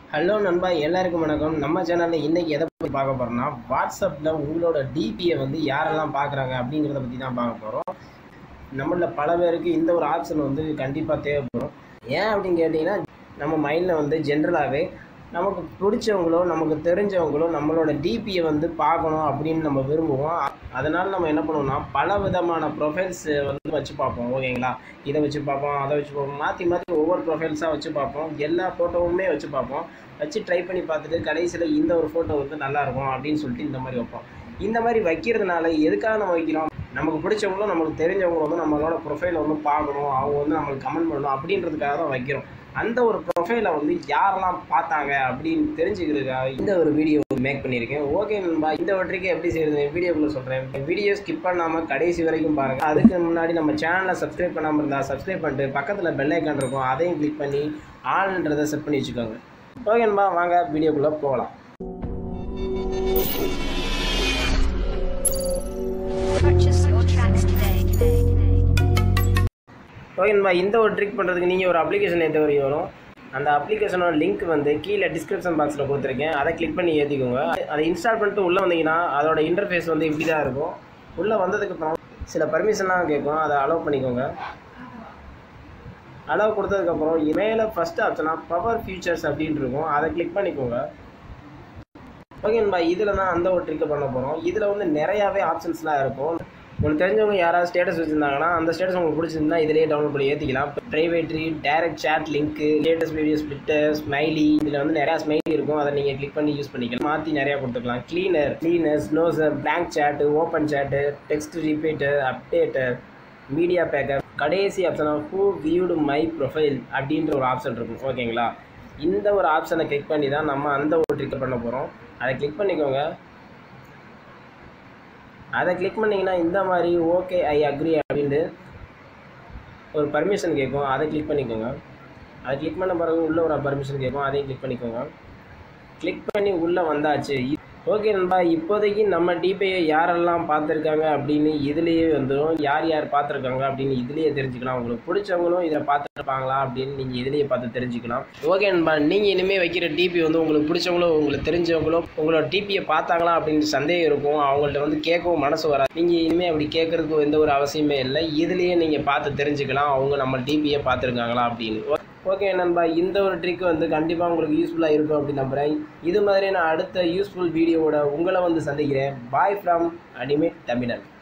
Hello நண்பா எல்லாருக்கும் வணக்கம் நம்ம சேனலில் இன்றைக்கி எதை பற்றி பார்க்க போகிறோம்னா வாட்ஸ்அப்பில் உங்களோட டிபியை வந்து யாரெல்லாம் பார்க்குறாங்க அப்படிங்கிறத பற்றி தான் பார்க்க போகிறோம் நம்மள பல பேருக்கு இந்த ஒரு ஆப்ஷன் வந்து கண்டிப்பாக தேவைப்படும் ஏன் அப்படின்னு கேட்டிங்கன்னா நம்ம மைண்டில் வந்து ஜென்ரலாகவே நமக்கு பிடிச்சவங்களோ நமக்கு தெரிஞ்சவங்களோ நம்மளோட டிபியை வந்து பார்க்கணும் அப்படின்னு நம்ம விரும்புவோம் அதனால் நம்ம என்ன பண்ணுவோம்னா பல விதமான ப்ரொஃபைல்ஸ் வந்து வச்சு பார்ப்போம் ஓகேங்களா இதை வச்சு பார்ப்போம் அதை வச்சு பார்ப்போம் மாற்றி மாற்றி ஒவ்வொரு ப்ரொஃபைல்ஸாக வச்சு பார்ப்போம் எல்லா ஃபோட்டோவுமே வச்சு பார்ப்போம் வச்சு ட்ரை பண்ணி பார்த்துட்டு கடைசியில் இந்த ஒரு ஃபோட்டோ வந்து நல்லா இருக்கும் அப்படின்னு சொல்லிட்டு இந்த மாதிரி வைப்போம் இந்த மாதிரி வைக்கிறதுனால எதுக்காக நம்ம வைக்கிறோம் நமக்கு பிடிச்சவங்களும் நமக்கு தெரிஞ்சவங்களும் வந்து நம்மளோட ப்ரொஃபைலை வந்து பார்க்கணும் அவங்க வந்து நம்மளுக்கு கமெண்ட் பண்ணணும் அப்படின்றதுக்காக தான் வைக்கிறோம் அந்த ஒரு ப்ரொஃபைலை வந்து யாரெல்லாம் பார்த்தாங்க அப்படின்னு தெரிஞ்சுக்கிறதுக்காக இந்த ஒரு வீடியோ மேக் பண்ணியிருக்கேன் ஓகே நண்பா இந்த வற்றிக்கு எப்படி செய்யுது வீடியோக்குள்ள சொல்கிறேன் வீடியோ ஸ்கிப் பண்ணாமல் கடைசி வரைக்கும் பாருங்கள் அதுக்கு முன்னாடி நம்ம சேனலை சப்ஸ்கிரைப் பண்ணாமல் இருந்தால் சப்ஸ்கிரைப் பண்ணிட்டு பக்கத்தில் பெல் ஐக்கான் இருக்கும் அதையும் கிளிக் பண்ணி ஆல்ன்றதை செட் பண்ணி வச்சுக்கோங்க ஓகே நண்பா வாங்க வீடியோக்குள்ளே போகலாம் Purchase your tracks today. ஓகேன்பா இந்த ஒரு ட்ரிக் பண்ணுறதுக்கு நீங்கள் ஒரு அப்ளிகேஷன் ஏற்ற வரைக்கும் வரும் அந்த அப்ளிகேஷனோட லிங்க் வந்து கீழே டிஸ்கிரிப்ஷன் பாக்ஸில் கொடுத்துருக்கேன் அதை கிளிக் பண்ணி ஏற்றிக்கோங்க அதை இன்ஸ்டால் பண்ணிட்டு உள்ளே வந்தீங்கன்னா அதோட இன்டர்ஃபேஸ் வந்து இப்படி தான் இருக்கும் உள்ளே வந்ததுக்கப்புறம் சில பர்மிஷன்லாம் கேட்கும் அதை அலோவ் பண்ணிக்கோங்க அலோவ் கொடுத்ததுக்கப்புறம் மேலே ஃபஸ்ட்டு ஆப்ஷனாக பவர் ஃபியூச்சர்ஸ் அப்படின்ட்டு இருக்கும் அதை கிளிக் பண்ணிக்கோங்க ஓகேன்பா இதில் தான் அந்த ஒரு ட்ரிக்கை பண்ண போகிறோம் இதில் வந்து நிறையாவே ஆப்ஷன்ஸ்லாம் இருக்கும் உங்களுக்கு தெரிஞ்சவங்க யாராவது ஸ்டேட்டஸ் வச்சுருந்தாங்கன்னா அந்த ஸ்டேட்டஸ் உங்களுக்கு பிடிச்சிருந்தா இதிலேயே டவுன்லோட் பண்ணி ஏற்றிக்கலாம் ப்ரைவேட்ரி டேரக்ட் சேட் லிங்க்கு லேட்டஸ்ட் வீடியோ ஸ்பிட்டர் ஸ்மைலி இதில் வந்து நிறையா ஸ்மைலி இருக்கும் அதை நீங்கள் கிளிக் பண்ணி யூஸ் பண்ணிக்கலாம் மாற்றி நிறையா கொடுத்துக்கலாம் க்ளீனர் க்ளீனர் ஸ்னோசர் blank chat open chat text repeater updater media பேக்கர் கடைசி ஆப்ஷனாக ஹூ வியூடு மை ப்ரொஃபைல் அப்படின்ற ஒரு ஆப்ஷன் இருக்கும் ஓகேங்களா இந்த ஒரு ஆப்ஷனை கிளிக் பண்ணி தான் நம்ம அந்த ஒரு ட்ரிக்கை பண்ண போகிறோம் அதை கிளிக் பண்ணிக்கோங்க அதை கிளிக் பண்ணிங்கன்னா இந்த மாதிரி ஓகே ஐ அக்ரி அப்படின்ட்டு ஒரு பர்மிஷன் கேட்கும் அதை கிளிக் பண்ணிக்கோங்க அதை கிளிக் பண்ண பிறகு உள்ளே ஒரு பர்மிஷன் கேட்கும் அதையும் கிளிக் பண்ணிக்கோங்க கிளிக் பண்ணி உள்ளே வந்தாச்சு ஓகே நண்பா இப்போதைக்கு நம்ம டிபியை யாரெல்லாம் பார்த்துருக்காங்க அப்படின்னு இதுலேயே வந்துடும் யார் யார் பார்த்துருக்காங்க அப்படின்னு இதுலேயே தெரிஞ்சுக்கலாம் உங்களுக்கு பிடிச்சவங்களும் இதை பார்த்துருப்பாங்களா அப்படின்னு நீங்கள் இதுலேயே பார்த்து தெரிஞ்சுக்கலாம் ஓகே நண்பா நீங்கள் இனிமேல் வைக்கிற டிபி வந்து உங்களுக்கு பிடிச்சவங்களோ உங்களுக்கு தெரிஞ்சவங்களோ உங்களோட டிபியை பார்த்தாங்களா அப்படின்னு சந்தேகம் இருக்கும் அவங்கள்ட்ட வந்து கேட்கவும் மனசு வராது நீங்கள் இனிமேல் அப்படி கேட்குறதுக்கு எந்த ஒரு அவசியமே இல்லை இதுலேயே நீங்கள் பார்த்து தெரிஞ்சுக்கலாம் அவங்க நம்ம டிபியை பார்த்துருக்காங்களா அப்படின்னு ஓகே நண்பா இந்த ஒரு ட்ரிக் வந்து கண்டிப்பாக உங்களுக்கு யூஸ்ஃபுல்லாக இருக்கும் அப்படின்னு நம்புகிறேன் இது மாதிரி நான் அடுத்த யூஸ்ஃபுல் வீடியோவோட உங்களை வந்து சந்திக்கிறேன் பாய் ஃப்ரம் அனிமேட் தமிழன்